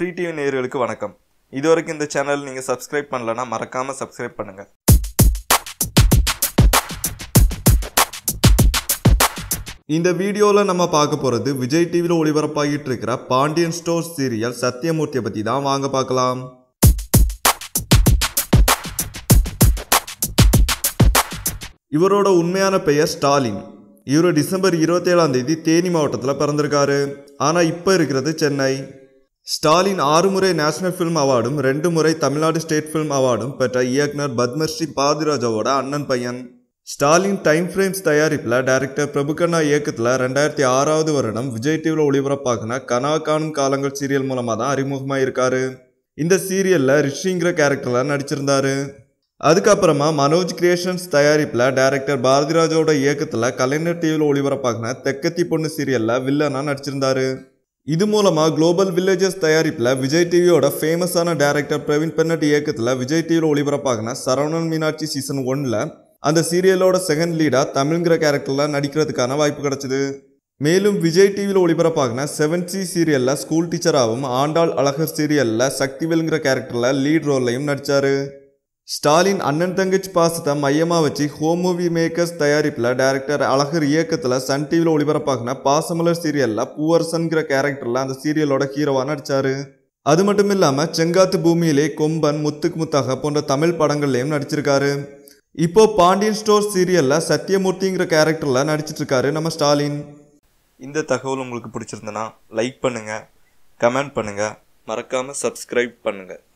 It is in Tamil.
ஃப்ரீ டிவி நேயர்களுக்கு வணக்கம் இதுவரைக்கும் இந்த சேனல் நீங்கள் சப்ஸ்கிரைப் பண்ணலன்னா மறக்காமல் சப்ஸ்கிரைப் பண்ணுங்கள் இந்த வீடியோவில் நம்ம பார்க்க போகிறது விஜய் டிவியில் ஒளிபரப்பாகிட்டு இருக்கிற பாண்டியன் ஸ்டோர் சீரியல் சத்தியமூர்த்தியை பற்றி தான் வாங்க பார்க்கலாம் இவரோட உண்மையான பெயர் ஸ்டாலின் இவர் டிசம்பர் இருபத்தேழாம் தேதி தேனி மாவட்டத்தில் பிறந்திருக்காரு ஆனால் இப்போ இருக்கிறது சென்னை ஸ்டாலின் ஆறு முறை நேஷனல் ஃபிலிம் அவார்டும் ரெண்டு முறை தமிழ்நாடு ஸ்டேட் ஃபிலிம் அவார்டும் பெற்ற இயக்குனர் பத்மஸ்ரீ பாதிராஜாவோட அண்ணன் பையன் ஸ்டாலின் டைம் ஃப்ரேம்ஸ் தயாரிப்பில் டைரக்டர் பிரபுகண்ணா இயக்கத்தில் ரெண்டாயிரத்தி ஆறாவது வருடம் விஜய் டிவியில் ஒளிபரப்பாகின கனா காணும் காலங்கள் சீரியல் மூலமாக தான் அறிமுகமாக இருக்காரு இந்த சீரியலில் ரிஷிங்கிற கேரக்டரில் நடிச்சிருந்தாரு அதுக்கப்புறமா மனோஜ் கிரியேஷன்ஸ் தயாரிப்பில் டைரக்டர் பாரதிராஜோட இயக்கத்தில் கலைஞர் டிவியில் ஒளிபரப்பாகின தெக்கத்தி பொண்ணு சீரியலில் வில்லனாக நடிச்சிருந்தாரு இது மூலமாக குளோபல் வில்லேஜஸ் தயாரிப்பில் விஜய் டிவியோட ஃபேமஸான டைரக்டர் பிரவீன் பென்னட் இயக்கத்தில் விஜய் டிவியில் ஒளிபரப்பாகின சரவணன் மீனாட்சி சீசன் ஒன்ல அந்த சீரியலோட செகண்ட் லீடாக தமிழ்ங்கிற கேரக்டரில் நடிக்கிறதுக்கான வாய்ப்பு கிடைச்சிது மேலும் விஜய் டிவியில் ஒளிபரப்பாகின செவன் சி சீரியலில் ஸ்கூல் டீச்சராகவும் ஆண்டாள் அழகர் சீரியலில் சக்திவேலுங்கிற கேரக்டரில் லீட் ரோல்லையும் நடித்தார் ஸ்டாலின் அண்ணன் தங்கச்சி பாசத்தை மையமாக வச்சு ஹோம் மூவி மேக்கர்ஸ் தயாரிப்பில் டைரக்டர் அழகர் இயக்கத்தில் சன் டிவியில் ஒளிபரப்பாகின பாசமலர் சீரியலில் பூவரசன்கிற கேரக்டரில் அந்த சீரியலோட ஹீரோவாக நடித்தார் அது மட்டும் இல்லாமல் செங்காத்து பூமியிலே கொம்பன் முத்துக்கு முத்தாக போன்ற தமிழ் படங்கள்லையும் நடிச்சிருக்காரு இப்போ பாண்டியன் ஸ்டோர் சீரியலில் சத்யமூர்த்திங்கிற கேரக்டரில் நடிச்சிட்டு இருக்காரு நம்ம ஸ்டாலின் இந்த தகவல் உங்களுக்கு பிடிச்சிருந்தனா லைக் பண்ணுங்கள் கமெண்ட் பண்ணுங்கள் மறக்காமல் சப்ஸ்கிரைப் பண்ணுங்கள்